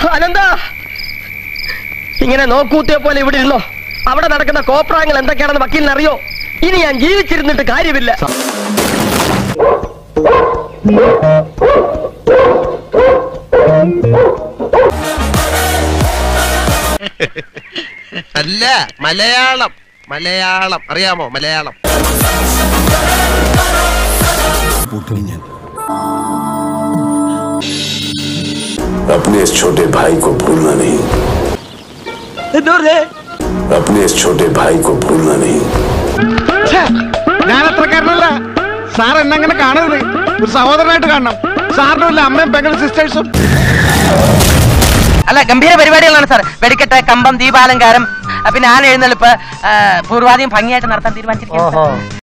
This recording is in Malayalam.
അനന്ത ഇങ്ങനെ നോക്കൂത്തിയെ പോലെ ഇവിടെ ഇരുന്നോ അവിടെ നടക്കുന്ന കോപ്രായങ്ങൾ എന്തൊക്കെയാണെന്ന് വക്കീലിന് അറിയോ ഇനി ഞാൻ ജീവിച്ചിരുന്നിട്ട് കാര്യമില്ല അല്ല മലയാളം മലയാളം അറിയാമോ മലയാളം अपने इस छोटे भाई को भूलना नहीं अपने इस छोटे भाई को भूलना नहीं ഞാൻ അത്രക്കാരനല്ല സാർ എന്നെ അങ്ങനെ കാണരുത് ഒരു സഹോദരനായിട്ട് കാണണം സാറിനും ഇല്ല അമ്മയും പെങ്ങളും സിസ്റ്റേഴ്സും അല്ല ഗംഭീര പരിപാടികളാണ് സാർ വെടിക്കെട്ട് കമ്പം ദീപാലങ്കാരം ആ, പിന്നെ ആന എഴുന്നള്ളിപ്പ് ആ, പൂർവാധികം ഭംഗിയായിട്ട് നടത്താൻ തീരുമാനിച്ചിരിക്കുന്നു